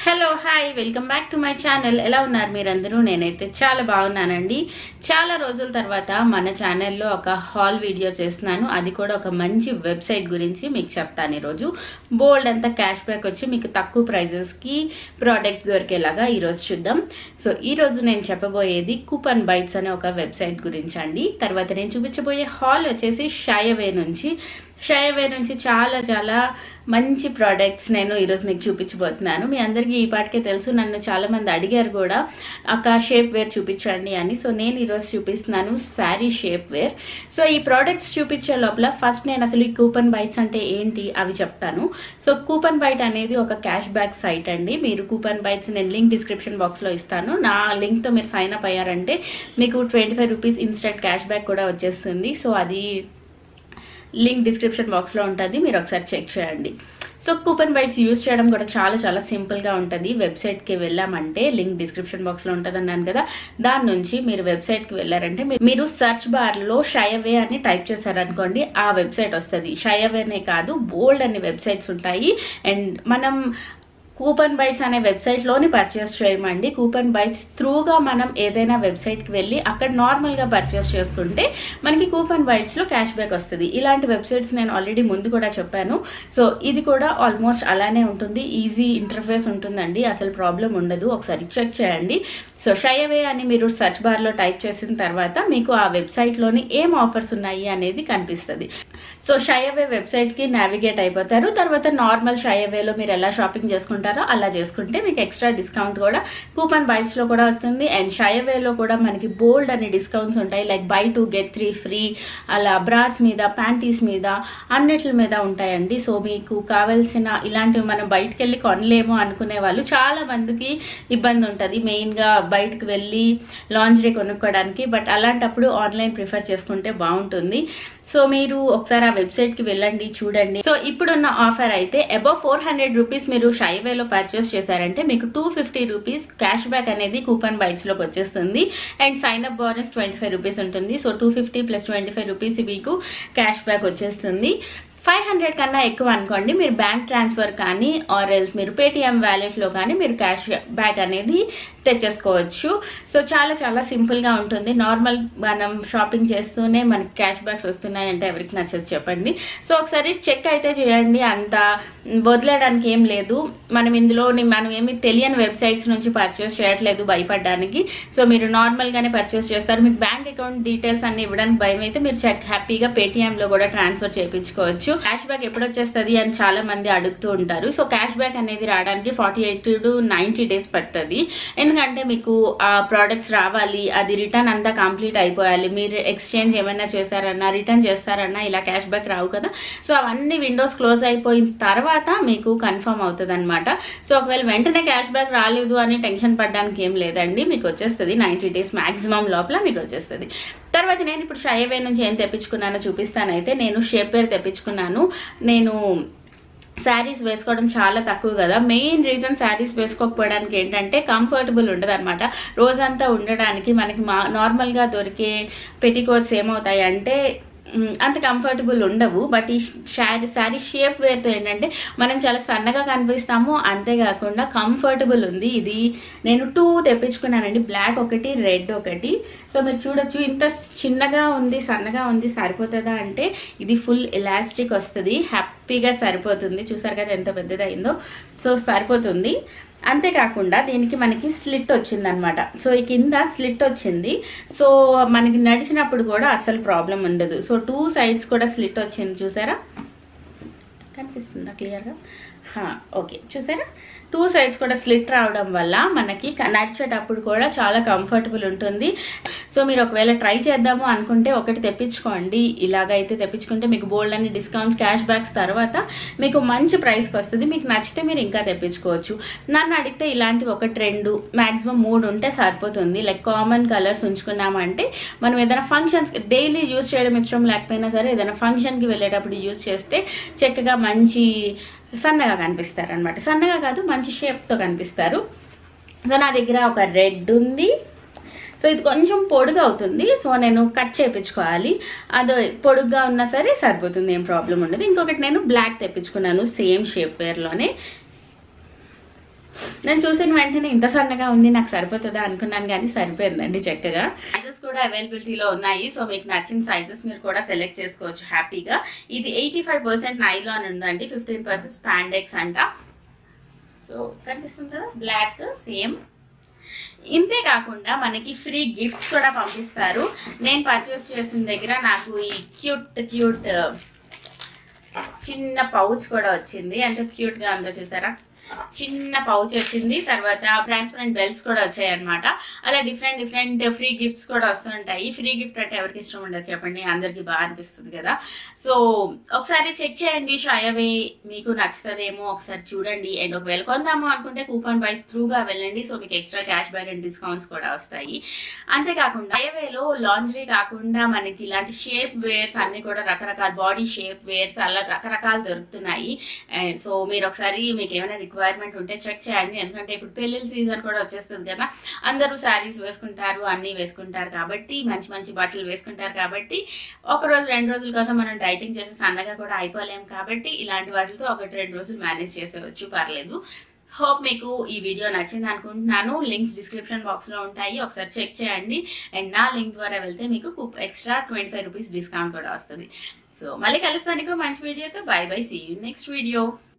hello hi welcome back to my channel ఎలా ఉన్నారు మీరందరూ నేనైతే చాలా బాగున్నానండి చాలా రోజుల తర్వాత మన ఛానల్లో ఒక హాల్ వీడియో చేస్తున్నాను అది కూడా ఒక మంచి వెబ్సైట్ గురించి మీకు చెప్తాను ఈరోజు బోల్డ్ అంతా క్యాష్ బ్యాక్ వచ్చి మీకు తక్కువ ప్రైజెస్కి ప్రోడక్ట్స్ దొరికేలాగా ఈరోజు చూద్దాం సో ఈరోజు నేను చెప్పబోయేది కూపన్ బైట్స్ అనే ఒక వెబ్సైట్ గురించి అండి తర్వాత నేను చూపించబోయే హాల్ వచ్చేసి షాయవే నుంచి షాయవే నుంచి చాలా చాలా మంచి ప్రోడక్ట్స్ నేను ఈరోజు మీకు చూపించబోతున్నాను మీ అందరికీ ఈ పాటికే తెలుసు నన్ను చాలా మంది అడిగారు కూడా అక్క షేప్ వేర్ చూపించండి అని సో నేను ఈరోజు చూపిస్తున్నాను శారీ షేప్ వేర్ సో ఈ ప్రోడక్ట్స్ చూపించే లోపల ఫస్ట్ నేను అసలు ఈ కూపన్ బైట్స్ అంటే ఏంటి అవి చెప్తాను సో కూపన్ బైట్ అనేది ఒక క్యాష్ బ్యాక్ సైట్ అండి మీరు కూపన్ బైట్స్ నేను లింక్ డిస్క్రిప్షన్ బాక్స్లో ఇస్తాను నా లింక్తో మీరు సైన్ అప్ అయ్యారంటే మీకు twenty five rupees instant cash back కూడా వచ్చేస్తుంది సో అది లింక్ డిస్క్రిప్షన్ బాక్స్లో ఉంటుంది మీరు ఒకసారి చెక్ చేయండి సో కూపన్ బైట్స్ యూజ్ చేయడం కూడా చాలా చాలా సింపుల్గా ఉంటుంది వెబ్సైట్కి వెళ్ళామంటే లింక్ డిస్క్రిప్షన్ బాక్స్లో ఉంటుంది అన్నాను కదా దాని నుంచి మీరు వెబ్సైట్కి వెళ్ళారంటే మీ- మీరు సెర్చ్ బార్లో షయవే అని టైప్ చేశారనుకోండి ఆ వెబ్సైట్ వస్తుంది షయవేనే కాదు బోల్డ్ అనే వెబ్సైట్స్ ఉంటాయి అండ్ మనం కూపన్ బైట్స్ అనే వెబ్సైట్లోని పర్చేస్ చేయమండి కూపన్ బైట్స్ త్రూగా మనం ఏదైనా వెబ్సైట్కి వెళ్ళి అక్కడ నార్మల్గా పర్చేస్ చేసుకుంటే మనకి కూపన్ బైట్స్లో క్యాష్ బ్యాక్ వస్తుంది ఇలాంటి వెబ్సైట్స్ నేను ఆల్రెడీ ముందు కూడా చెప్పాను సో ఇది కూడా ఆల్మోస్ట్ అలానే ఉంటుంది ఈజీ ఇంటర్ఫేస్ ఉంటుందండి అసలు ప్రాబ్లం ఉండదు ఒకసారి చెక్ చేయండి సో షయవే అని మీరు సెర్చ్ బార్లో టైప్ చేసిన తర్వాత మీకు ఆ వెబ్సైట్లోని ఏం ఆఫర్స్ ఉన్నాయి అనేది కనిపిస్తుంది సో షయవే వెబ్సైట్కి నావిగేట్ అయిపోతారు తర్వాత నార్మల్ షయవేలో మీరు ఎలా షాపింగ్ చేసుకుంటారో అలా చేసుకుంటే మీకు ఎక్స్ట్రా డిస్కౌంట్ కూడా కూపన్ బైట్స్లో కూడా వస్తుంది అండ్ షయవేలో కూడా మనకి బోల్డ్ అనే డిస్కౌంట్స్ ఉంటాయి like buy two get three free అలా బ్రాస్ మీద ప్యాంటీస్ మీద అన్నిటి మీద ఉంటాయండి సో మీకు కావాల్సిన ఇలాంటివి మనం బయటకు వెళ్ళి కొనలేము అనుకునే వాళ్ళు చాలా మందికి ఇబ్బంది ఉంటుంది మెయిన్గా బయటకు వెళ్ళి లాంజ్రీ కొనుక్కోవడానికి బట్ అలాంటప్పుడు ఆన్లైన్ ప్రిఫర్ చేసుకుంటే బాగుంటుంది సో మీరు ఒకసారి ఆ వెబ్సైట్కి వెళ్ళండి చూడండి సో ఇప్పుడున్న ఆఫర్ అయితే అబౌవ్ ఫోర్ హండ్రెడ్ రూపీస్ మీరు షైవేలో పర్చేస్ చేశారంటే మీకు two fifty rupees cash back అనేది కూపన్ బైట్స్లోకి వచ్చేస్తుంది and sign up bonus twenty five rupees ఉంటుంది so two fifty plus twenty five rupees మీకు క్యాష్ బ్యాక్ వచ్చేస్తుంది ఫైవ్ హండ్రెడ్ కన్నా ఎక్కువ అనుకోండి మీరు బ్యాంక్ ట్రాన్స్ఫర్ కానీ ఆర్ ఎల్స్ మీరు పేటిఎం వ్యాలెట్లో కానీ మీరు క్యాష్ బ్యాక్ అనేది తెచ్చేసుకోవచ్చు సో చాలా చాలా సింపుల్గా ఉంటుంది నార్మల్ మనం షాపింగ్ చేస్తూనే మనకి క్యాష్ బ్యాక్స్ వస్తున్నాయంటే ఎవరికి నచ్చదు చెప్పండి సో ఒకసారి చెక్ అయితే చేయండి అంత వదిలేయడానికి ఏం లేదు మనం ఇందులోని మనం ఏమి తెలియని వెబ్సైట్స్ నుంచి పర్చేస్ చేయట్లేదు భయపడడానికి సో మీరు నార్మల్గానే పర్చేస్ చేస్తారు మీకు బ్యాంక్ అకౌంట్ డీటెయిల్స్ అన్ని ఇవ్వడానికి భయం అయితే మీరు చెక్ హ్యాపీగా పేటిఎంలో కూడా ట్రాన్స్ఫర్ చేయించుకోవచ్చు క్యాష్ బ్యాక్ ఎప్పుడు వచ్చేస్తుంది అని చాలా మంది అడుగుతూ ఉంటారు సో క్యాష్ బ్యాక్ అనేది రావడానికి forty eight to ninety days పడుతుంది ఎందుకంటే మీకు ఆ ప్రోడక్ట్స్ రావాలి అది రిటర్న్ అంతా కంప్లీట్ అయిపోయాలి మీరు ఎక్స్చేంజ్ ఏమైనా చేశారన్నా రిటర్న్ చేస్తారన్నా ఇలా క్యాష్ బ్యాక్ రావు కదా సో అవన్నీ విండోస్ క్లోజ్ అయిపోయిన తర్వాత మీకు కన్ఫర్మ్ అవుతుంది అనమాట సో ఒకవేళ వెంటనే క్యాష్ బ్యాక్ రాలేదు అని టెన్షన్ పడడానికి ఏం లేదండి మీకు వచ్చేస్తుంది నైంటీ డేస్ మాక్సిమం లోపల మీకు వచ్చేస్తుంది తర్వాత నేను ఇప్పుడు షైవే నుంచి ఏం తెప్పించుకున్నానో చూపిస్తానైతే నేను షేప్ వేర్ తెప్పించుకున్నాను నేను శారీస్ వేసుకోవడం చాలా తక్కువ కదా మెయిన్ రీజన్ శారీస్ వేసుకోకపోవడానికి ఏంటంటే కంఫర్టబుల్ ఉండదు అనమాట రోజంతా ఉండడానికి మనకి మా నార్మల్గా దొరికే పెట్టికోట్స్ ఏమవుతాయి అంటే మ్, అంత కంఫర్టబుల్ ఉండవు బట్ ఈ శారీ శారీ షేప్ వేర్తో ఏంటంటే మనం చాలా సన్నగా కనిపిస్తాము అంతేకాకుండా కంఫర్టబుల్ ఉంది ఇది నేను టూ తెప్పించుకున్నానండి బ్లాక్ ఒకటి రెడ్ ఒకటి సో మీరు చూడొచ్చు ఇంత చిన్నగా ఉంది సన్నగా ఉంది సరిపోతుందా అంటే ఇది ఫుల్ ఎలాస్టిక్ వస్తుంది హ్యాపీగా సరిపోతుంది చూసారు కదా ఎంత పెద్దదైందో సో సరిపోతుంది అంతేకాకుండా దీనికి మనకి స్లిట్ వచ్చిందనమాట సో ఈ కింద స్లిట్ వచ్చింది సో మనకి నడిచినప్పుడు కూడా అస్సలు ప్రాబ్లం ఉండదు సో టూ సైడ్స్ కూడా స్లిట్ వచ్చింది చూసారా కనిపిస్తుందా క్లియర్గా ఓకే చూసారా టూ సైడ్స్ కూడా స్లిట్ రావడం వల్ల మనకి క- నడిచేటప్పుడు కూడా చాలా కంఫర్టబుల్ ఉంటుంది సో మీరు ఒకవేళ ట్రై చేద్దాము అనుకుంటే ఒకటి తెప్పించుకోండి ఇలాగైతే తెప్పించుకుంటే మీకు బోల్డ్ అని డిస్కౌంట్స్ క్యాష్ బ్యాక్స్ తర్వాత మీకు మంచి ప్రైస్కి వస్తుంది మీకు నచ్చితే మీరు ఇంకా తెప్పించుకోవచ్చు నన్ను అడిగితే ఇలాంటివి ఒకటి రెండు మాక్సిమం మూడు ఉంటే సరిపోతుంది లైక్ కామన్ కలర్స్ ఉంచుకున్నామంటే మనం ఏదైనా ఫంక్షన్స్ డైలీ యూస్ చేయడం ఇష్టం లేకపోయినా సరే ఏదైనా ఫంక్షన్కి వెళ్ళేటప్పుడు యూస్ చేస్తే చక్కగా మంచి సన్నగా కనిపిస్తారు అనమాట సన్నగా కాదు మంచి షేప్తో కనిపిస్తారు సో నా దగ్గర ఒక రెడ్ ఉంది సో ఇది కొంచెం పొడుగు అవుతుంది సో నేను కట్ చేయించుకోవాలి అది పొడుగ్గా ఉన్నా సరే సరిపోతుంది ఏం ప్రాబ్లం ఉండదు ఇంకొకటి నేను బ్లాక్ తెప్పించుకున్నాను సేమ్ షేప్ వేర్లోనే నేను చూసిన వెంటనే ఇంత సన్నగా ఉంది నాకు సరిపోతుందా అనుకున్నాను కానీ సరిపోయిందండి చక్కగా సైజెస్ కూడా అవైలబిలిటీలో ఉన్నాయి సో మీకు నచ్చిన సైజెస్ మీరు కూడా సెలెక్ట్ చేసుకోవచ్చు హ్యాపీగా ఇది ఎయిటీ ఫైవ్ పర్సెంట్ నైలాన్ ఉందండి ఫిఫ్టీన్ పర్సెంట్ స్పాండెక్స్ అంట సో కనిపిస్తుంది కదా బ్లాక్ సేమ్ ఇంతే కాకుండా మనకి ఫ్రీ గిఫ్ట్స్ కూడా పంపిస్తారు నేను పర్చేస్ చేసిన దగ్గర నాకు ఈ క్యూట్ క్యూట్ చిన్న పౌచ్ కూడా వచ్చింది అంటే క్యూట్ గా ఉందో చూసారా చిన్న పౌచ్ వచ్చింది తర్వాత ట్రాన్స్పరెంట్ బెల్ట్స్ కూడా వచ్చాయి అనమాట అలా డిఫరెంట్ డిఫరెంట్ ఫ్రీ గిఫ్ట్స్ కూడా వస్తుంటాయి ఫ్రీ గిఫ్ట్ అంటే ఎవరికి ఇష్టం ఉండదు చెప్పండి అందరికి బాగా అనిపిస్తుంది కదా సో ఒకసారి చెక్ చేయండి షాయవే మీకు నచ్చుతుందేమో ఒకసారి చూడండి అండ్ ఒకవేళ కొందాము అనుకుంటే కూపన్ ప్రైస్ త్రూగా వెళ్ళండి సో మీకు extra cash back and discounts కూడా వస్తాయి అంతేకాకుండా షాయవేలో లాంజ్రీ కాకుండా మనకి ఇలాంటి షేప్ వేర్స్ అన్ని కూడా రకరకాల బాడీ షేప్ వేర్స్ అలా రకరకాలు దొరుకుతున్నాయి అండ్ సో మీరు ఒకసారి మీకు ఏమైనా రిక్వైర్మెంట్ ఉంటే చెక్ చేయండి ఎందుకంటే ఇప్పుడు పెళ్ళిళ్ళ సీజన్ కూడా వచ్చేస్తుంది కదా అందరూ శారీస్ వేసుకుంటారు అన్నీ వేసుకుంటారు కాబట్టి మంచి మంచి బట్టలు వేసుకుంటారు కాబట్టి ఒక రోజు రెండు రోజుల కోసం మనం డైటింగ్ చేసి సన్నగా కూడా అయిపోలేం కాబట్టి ఇలాంటి వాటితో ఒకటి రెండు రోజులు మేనేజ్ చేసేవచ్చు పర్లేదు హోప్ మీకు ఈ వీడియో నచ్చింది అనుకుంటున్నాను లింక్స్ డిస్క్రిప్షన్ బాక్స్ లో ఉంటాయి ఒకసారి చెక్ చేయండి అండ్ నా లింక్ ద్వారా వెళ్తే మీకు extra twenty five rupees discount కూడా వస్తుంది సో మళ్ళీ కలుస్తానికి మంచి వీడియోతో bye bye see you next video